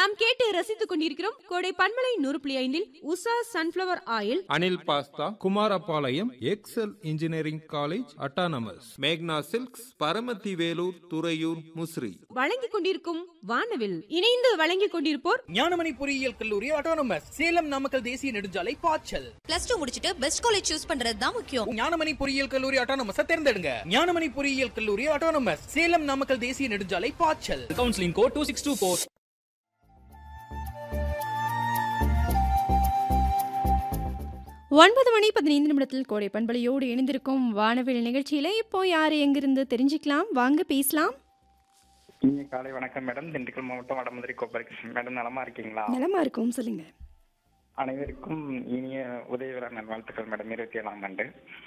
நாம் கேட்டு ரசித்துக் கொண்டிருக்கிறோம் கோடை பன்மலை நூறு புள்ளி ஐந்தில் Usha sunflower oil Anil pasta Kumarapalayam Excel engineering college autonomous மேக்னா சில்க்ஸ் பரமத்தி வேலூர் துறையூர் முசிறி வழங்கிக் கொண்டிருக்கும் வானவில் இணைந்து வழங்கிக் கொண்டிருப்போர் ஞானமணி பொறியியல் கல்லூரி ஆட்டோனமஸ் சேலம் நாமக்கல் தேசிய நெடுஞ்சாலை பாய்ச்சல் பிளஸ் டூ முடிச்சிட்டு பெஸ்ட் காலேஜ் சூஸ் பண்றது தான் முக்கியம் ஞானமணி பொறியியல் கல்லூரி ஆட்டோனமஸ் தேர்ந்தெடுங்க ஞானமணி பொறியியல் கல்லூரி ஆட்டோனமஸ் சேலம் நாமக்கல் தேசிய நெடுஞ்சாலை பாய்ச்சல் counselling code two six two four ஒன்பது மணி பதினைந்து நிமிடத்தில் கோடை பண்பலையோடு இணைந்திருக்கும் வானவில் நிகழ்ச்சியில இப்போ யார் எங்கிருந்து தெரிஞ்சுக்கலாம் வாங்க பேசலாம் இனிய காலை வணக்கம் மேடம் திண்டுக்கல் மாவட்டம் வடமதுரை கோபாலகிருஷ்ணன் மேடம் நலமா இருக்கீங்களா நலமா இருக்கும் சொல்லுங்க அனைவருக்கும் இனிய உதய விழா நல்வாழ்த்துக்கள் மேடம் இருபத்தி ஏழாம் ஆண்டு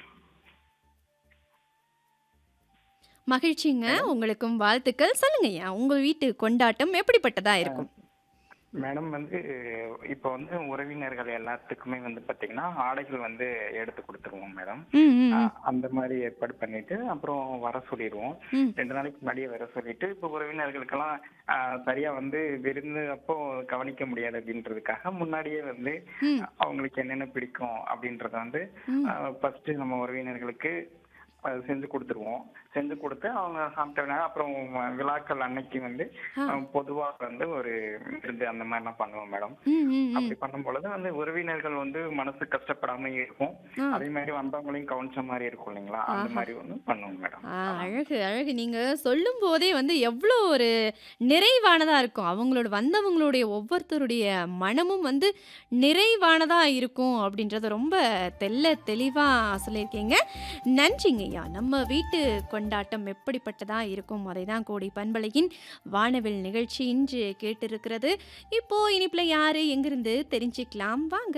மகிழ்ச்சிங்க உங்களுக்கும் வாழ்த்துக்கள் சொல்லுங்கய்யா உங்க வீட்டு கொண்டாட்டம் எப்படிப்பட்டதா இருக்கும் மேடம் வந்து இப்போ வந்து உறவினர்கள் எல்லாத்துக்குமே வந்து பாத்தீங்கன்னா ஆடைகள் வந்து எடுத்து கொடுத்துருவோம் மேடம் ம், ம், ம். அஹ் அந்த மாதிரி ஏற்பாடு பண்ணிட்டு அப்புறம் வர சொல்லிடுவோம் ம். ரெண்டு நாளைக்கு முன்னாடியே வர சொல்லிட்டு இப்போ உறவினர்களுக்கெல்லாம் அஹ், சரியா வந்து விருந்து அப்போ கவனிக்க முடியாது அப்படின்றதுக்காக முன்னாடியே வந்து ம். அவங்களுக்கு என்னென்ன பிடிக்கும் அப்படின்றத வந்து ம். ஃபர்ஸ்ட் நம்ம உறவினர்களுக்கு அஹ், செஞ்சு கொடுத்துருவோம் செஞ்சு கொடுத்து அவங்க சாப்பிட்டோன்னா அப்புறம் விழாக்கள் அன்னைக்கு வந்து அஹ், பொதுவா வந்து ஒரு விருந்து அந்த மாதிரிலாம் பண்ணுவோம் மேடம் ம், ம், ம். அப்படி பண்ணும் பொழுது வந்து உறவினர்கள் வந்து மனசு கஷ்டப்படாம இருக்கும் ஆ. அதே மாதிரி வந்தவங்களையும் கவனிச்ச மாதிரி இருக்கும் இல்லைங்களா அந்த ஆஹா. மாதிரி வந்து பண்ணுவோம் மேடம் ஆ, அழகு அழகு நீங்க சொல்லும் போதே வந்து எவ்வளோ ஒரு நிறைவானதா இருக்கும் அவங்களோட வந்தவங்களுடைய ஒவ்வொருத்தருடைய மனமும் வந்து நிறைவானதா இருக்கும் அப்படின்றத ரொம்ப தெல்ல தெளிவா சொல்லியிருக்கீங்க நன்றிங்க ஐயா நம்ம வீட்டு கொண்டாட்டம் எப்படிப்பட்டதா இருக்கும் அதை தான் கோடி பண்பலையின் வானவில் நிகழ்ச்சி இன்று கேட்டிருக்கிறது இப்போ இனிப்புல யாரு எங்கிருந்து தெரிஞ்சுக்கலாம் வாங்க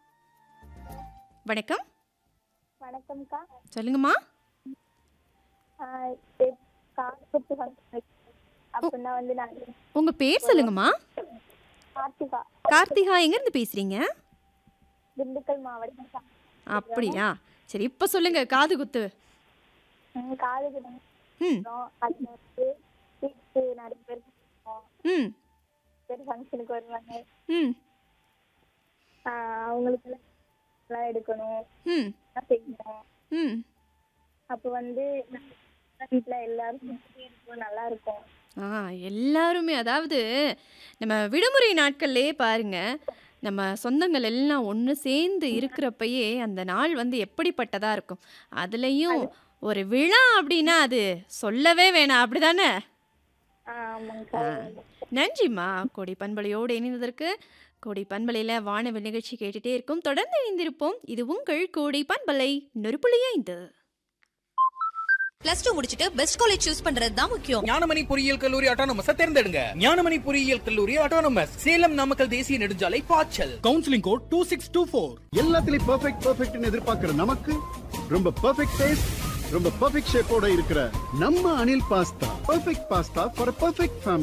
வணக்கம் வணக்கம்க்கா சொல்லுங்கம்மா ஆஹ் இது கார் குத்து ஃபங்க்ஷன் அப்படின்னா வந்து நான் உங்க பேர் சொல்லுங்கம்மா கார்த்திகா கார்த்திகா எங்கேருந்து பேசுறீங்க திண்டுக்கல் மாவட்டம் கா- அப்படியா சரி இப்போ சொல்லுங்க காது குத்து ம், காதுக்கு ம் தான் அது வந்து வீட்டுக்கு நிறைய பேர் கூப்பிடுவோம். ம் பேர் ஃபங்க்ஷனுக்கு வருவாங்க ம் ஆஹ் அவங்களுக்கு எல்லாம் எடுக்கணும் ம் எல்லாம் செய்யணும் ம் அப்போ வந்து வீட்டில் எல்லாரும் இருக்கும் நல்லா இருக்கும் ஆ எல்லாருமே அதாவது நம்ம விடுமுறை நாட்கள்லேயே பாருங்க நம்ம சொந்தங்கள் எல்லாம் ஒன்று சேர்ந்து இருக்கிறப்பயே அந்த நாள் வந்து எப்படிப்பட்டதா இருக்கும் அதுலேயும் ஒரு விழா அப்படின்னா அது சொல்லவே வேணாம் அப்படிதானே ஆஹ் ஆமாங்கக்கா நன்றிம்மா கோடி பண்பலையோடு இணைந்ததற்கு கோடி பண்பலையில் வானவில் நிகழ்ச்சி கேட்டுட்டே இருக்கும் தொடர்ந்து இணைந்திருப்போம் இது உங்கள் கோடி பண்பலை நொறுப்புள்ளி ஐந்து பிளஸ் டூ முடிச்சிட்டு பெஸ்ட் காலேஜ் சூஸ் பண்றது தான் முக்கியம் ஞானமணி பொறியியல் கல்லூரி ஆட்டோனமஸ் தேர்ந்தெடுங்க ஞானமணி பொறியியல் கல்லூரி ஆட்டோனமஸ் சேலம் நாமக்கல் தேசிய நெடுஞ்சாலை பாய்ச்சல் counselling code two six two four எல்லாத்துலயும் பெர்ஃபெக்ட் பெர்ஃபெக்ட்னு எதிர்பார்க்கிற நமக்கு ரொம்ப பெர்ஃபெக்ட் டேஸ்ட் ரொம்ப பெர்ஃபெக்ட் ஷேப்போட இருக்கிற நம்ம Anil pasta perfect pasta for perfect family